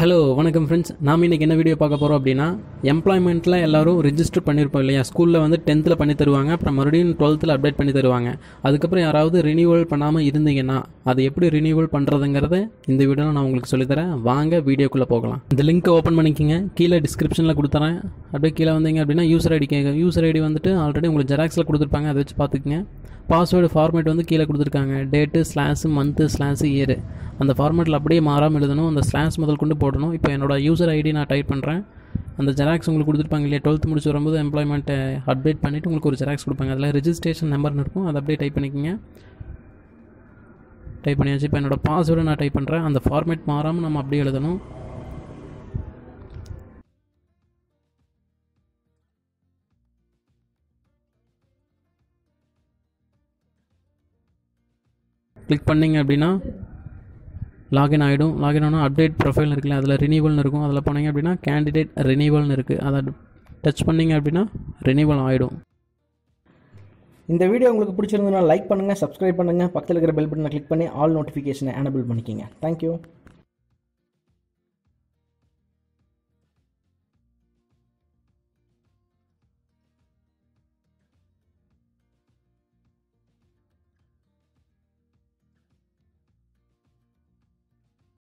hello வணக்கம் friends நாம் இன்றைக்கி என்ன வீடியோ பார்க்க போகிறோம் அப்படின்னா எம்ப்ளாய்மெண்ட்டில் எல்லாரும் ரிஜிஸ்டர் பண்ணியிருப்போம் இல்லையா ஸ்கூலில் வந்து டென்த்தில் பண்ணி தருவாங்க அப்புறம் மறுபடியும் டுவெல்த்தில் அப்டேட் பண்ணி தருவாங்க அதுக்கப்புறம் யாராவது ரினியூவல் பண்ணாமல் இருந்தீங்கன்னா அது எப்படி ரினியூவல் பண்ணுறதுங்கிறத இந்த வீடியோவில் நான் உங்களுக்கு சொல்லித்தரேன் வாங்க வீடியோக்குள்ளே போகலாம் இந்த லிங்க்கை ஓப்பன் பண்ணிக்கிங்க கீழே டிஸ்கிரிப்ஷனில் கொடுத்துறேன் அப்படியே கீழே வந்தீங்க அப்படின்னா யூசர் ஐடி கேட்க யூசர் ஐடி வந்துட்டு ஆல்ரெடி உங்களுக்கு ஜெராக்ஸில் கொடுத்துருப்பாங்க அதை வச்சு பார்த்துக்குங்க பாஸ்வேர்டு ஃபார்மேட் வந்து கீழே கொடுத்துருக்காங்க date slash month slash year அந்த ஃபார்மேட்டில் அப்படியே மாறாமல் எழுதணும் அந்த ஸ்லாஷ் முதல் கொண்டு போடணும் இப்போ என்னோட யூசர் ஐடி நான் டைப் பண்ணுறேன் அந்த ஜெராக்ஸ் உங்களுக்கு கொடுத்துருப்பாங்க இல்லையா டுவெல்த் முடிச்சு வரும்போது எம்ப்ளாய்மெண்ட்டை அப்டேட் பண்ணிவிட்டு உங்களுக்கு ஒரு ஜெராக்ஸ் கொடுப்பாங்க அதில் ரெஜிஸ்ட்ரேஷன் நம்பர்னு இருக்கும் அதை அப்படியே டைப் பண்ணிக்கோங்க டைப் பண்ணியாச்சு இப்போ என்னோட பாஸ்வேர்டு நான் டைப் பண்ணுறேன் அந்த ஃபார்மேட் மாறாமல் நம்ம அப்படியே எழுதணும் கிளிக் பண்ணிங்க அப்படின்னா லாகின் ஆகிடும் லாகின் ஆனால் அப்டேட் ப்ரொஃபைல் இருக்குல்ல அதில் ரினியூவல்னு இருக்கும் அதில் போனீங்க அப்படின்னா கேண்டிடேட் ரினியூவல்னு இருக்குது அதை டச் பண்ணிங்க அப்படின்னா ரினியூவல் ஆகிடும் இந்த வீடியோ உங்களுக்கு பிடிச்சிருந்ததுன்னா லைக் பண்ணுங்கள் சப்ஸ்கிரைப் பண்ணுங்கள் பக்கத்தில் இருக்கிற பெல் பட்டனை கிளிக் பண்ணி ஆல் நோட்டிஃபிகேஷனை எனபிள் பண்ணிக்கிங்க தேங்க்யூ